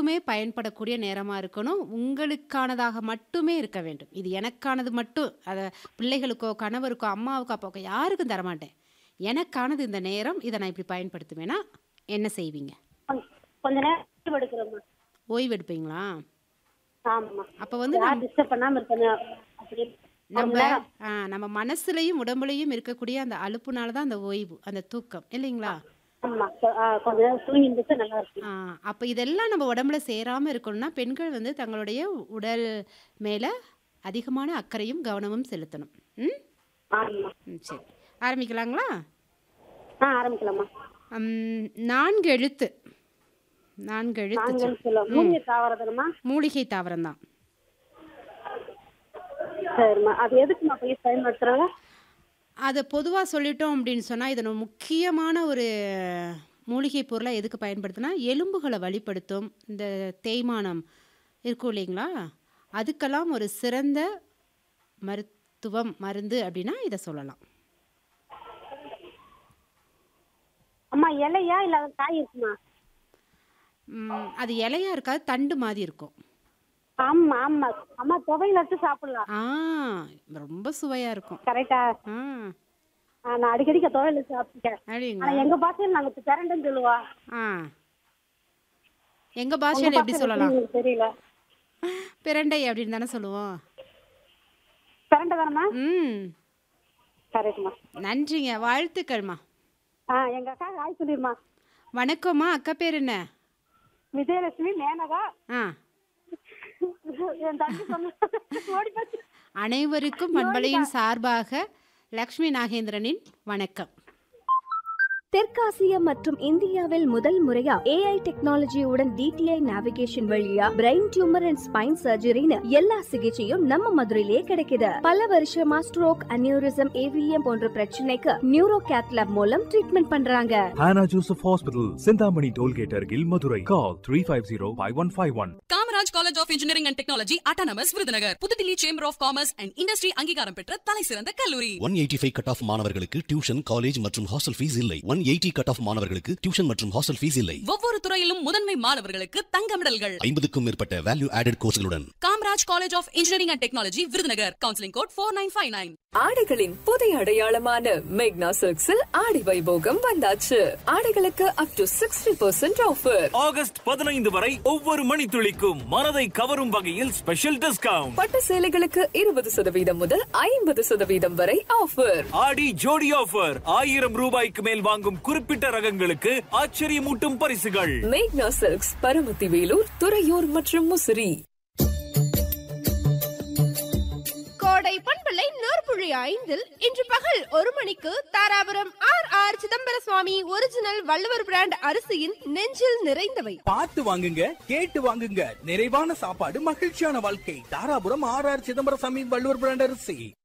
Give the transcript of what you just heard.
மட்டுமே பயன்படக்கூடிய நேரமா இருக்கணும். உங்களுக்கானதாக மட்டுமே இருக்க வேண்டும். இது எனக்கானது மட்டும் அத பிள்ளைகளுக்கோ, கணவருக்கோ, அம்மாவுக்கோ, அப்பாவுக்கோ யாருக்கும் தரமாட்டேன். எனக்கானது இந்த நேரம். இத நான் இப்படி பயன்படுத்துவேன்னா, என்ன செய்வீங்க? கொஞ் கொஞ்ச நேரம் ஓய்வு எடுக்கிறோம்மா. ஓய்வு எடுப்பீங்களா? ஆமாம்மா. அப்ப வந்து யார் நம் டிஸ்டர்ப் பண்ணாம இருக்கணும். அப்படி ஒரு நம்ப மணி நேரம். ஆ நம்ம மனசுலயும், உடம்புலயும் இருக்கக்கூடிய அந்த அலுப்புனால தான் அந்த ஓய்வு, அந்த தூக்கம் இல்லைங்களா? ஆமா. கொ- ஆ, கொஞ்ச நேரம் தூங்கி இருந்துச்சு நல்லா இருக்கும். ஆ அப்ப இதெல்லாம் நம்ம உடம்புல சேராம இருக்கணும்னா, பெண்கள் வந்து தங்களுடைய உடல் மேல அதிகமான அக்கறையும், கவனமும் செலுத்தணும். ம்? ஆமா. ம் சரி. ஆரம்பிக்கலாங்களா? ஆ ஆரம்பிக்கலாமா. ம் 4 எழுத்து. 4 எழுத்து நாங்கள் சொல். சொல்லுவோம். ம். மூலிகை தாவரதுமா? மூலிகை தாவரம் தான். சரிம்மா. அது எதுக்குமா போய் பயன்படுத்துறாங்க? அத பொதுவா சொல்லிட்டோம் அப்படின்னு சொன்னா, இத நம்ம முக்கியமான ஒரு மூலிகை பொருளா எதுக்கு பயன்படுத்துனா, எலும்புகள வலிப்படுத்தும். இந்த தேய்மானம் இருக்கும் இல்லைங்களா? அதுக்கெல்லாம் ஒரு சிறந்த மருத்துவம், மருந்து அப்படின்னா இத சொல்லலாம். அம்மா இலையா இல்ல அது காய் இருக்குமா? ம் அது இலையா இருக்காது, தண்டு மாரி இருக்கும். ஆமா ஆமா. அம்மா துவையில வச்சு சாப்பிடலாம். ஆ ரொம்ப சுவையா இருக்கும். கரெக்டா? ஆ ஆ, நான் அடிக்கடிக்க துவையில வச்சு சாப்பிட்டுருக்கேன். ஆனா அப்படிங்களா? எங்க பாஷையில நாங்க பிரண்டைன்னு சொல்லுவோம். ஆ எங்க உங்க பாஷையில எப்படி பாஷையில சொல்லலாம்? எனக்கு தெரியல. பிரண்டை அப்படின்னு தானே சொல்லுவோம். பிரண்டை தானம்மா? ம் கரெக்ட்மா. நன்றிங்க. வாழ்த்துக்கள்மா. ஆ எங்க அக்கா ஹாய் சொல்லிருமா. வணக்கம்மா. அக்கா பேர் என்ன? விஜயலட்சுமி மேனகா ஆ என் தம்பி சொன்ன ஓடி போச்சு. அனைவருக்கும் பண்பலையின் சார்பாக லக்ஷ்மி நாகேந்திரனின் வணக்கம். தெற்காசியா மற்றும் இந்தியாவில் முதல் முறையா ஏஐ டெக்னாலஜியுடன் டிடிஐ நேவிகேஷன் வழியா பிரெயின் டியூமர் அண்ட் ஸ்பைன் சர்ஜரின்னு எல்லா சிகிச்சையும் நம்ம மதுரையிலேயே கிடைக்குது பல வருஷமா ஸ்ட்ரோக் அனியூரிசம் ஏவிஎம் போன்ற பிரச்சனைக்கு நியூரோ கேத்லப் மூலம் ட்ரீட்மெண்ட் பண்றாங்க Hannah Joseph Hospital, Sindhamani Tollgate Argil, Madurai. Call 350-5151. Kamaraj college of engineering and technology autonomous Virudhunagar Puthudhilli chamber of commerce and industry அங்கீகாரம் பெற்ற தலை சிறந்த கல்லூரி one eighty five cut off மாணவர்களுக்கு டியூஷன் காலேஜ் மற்றும் ஹாஸ்டல் ஃபீஸ் இல்லை ஒன் எயிட்டி கட் ஆஃப் மாணவர்களுக்கு tuition மற்றும் ஹாஸ்டல் ஃபீஸ் இல்லை ஒவ்வொரு துறையிலும் முதன்மை மாணவர்களுக்கு தங்க மெடல்கள் ஐம்பதுக்கும் மேற்பட்ட வேல்யூ ஆடட் கோர்ஸ்களுடன் Kamaraj college of engineering and technology Virudhunagar counselling code four nine five nine ஆடைகளின் புதிய அடையாளமான மேக்னா சில்க்ஸில் ஆடி வைபோகம் வந்தாச்சு ஆடைகளுக்கு up to sixty percent offer August பதினைந்து வரை ஒவ்வொரு மணித்துளிக்கும் மனதை கவரும் வகையில் ஸ்பெஷல் டிஸ்கவுண்ட் பட்டு சேலைகளுக்கு இருபது சதவீதம் முதல் ஐம்பது சதவீதம் வரை ஆஃபர் ஆடி ஜோடி ஆஃபர் ஆயிரம் ரூபாய்க்கு மேல் வாங்கும் குறிப்பிட்ட ரகங்களுக்கு ஆச்சரியமூட்டும் பரிசுகள் மேக்னா சில்க்ஸ் பரமத்தி வேலூர் துறையூர் மற்றும் முசிறி கோடை பண்பலை நூற்புழி ஐந்தில் இன்று பகல் ஒரு மணிக்கு Dharapuram R R Chidambara Swamy original Valluvar brand அரிசியின் நெஞ்சில் நிறைந்தவை பார்த்து வாங்குங்க கேட்டு வாங்குங்க நிறைவான சாப்பாடு மகிழ்ச்சியான வாழ்க்கை தாராபுரம் ஆர் ஆர் சிதம்பரம் சாமி வள்ளுவர் பிராண்ட் அரிசி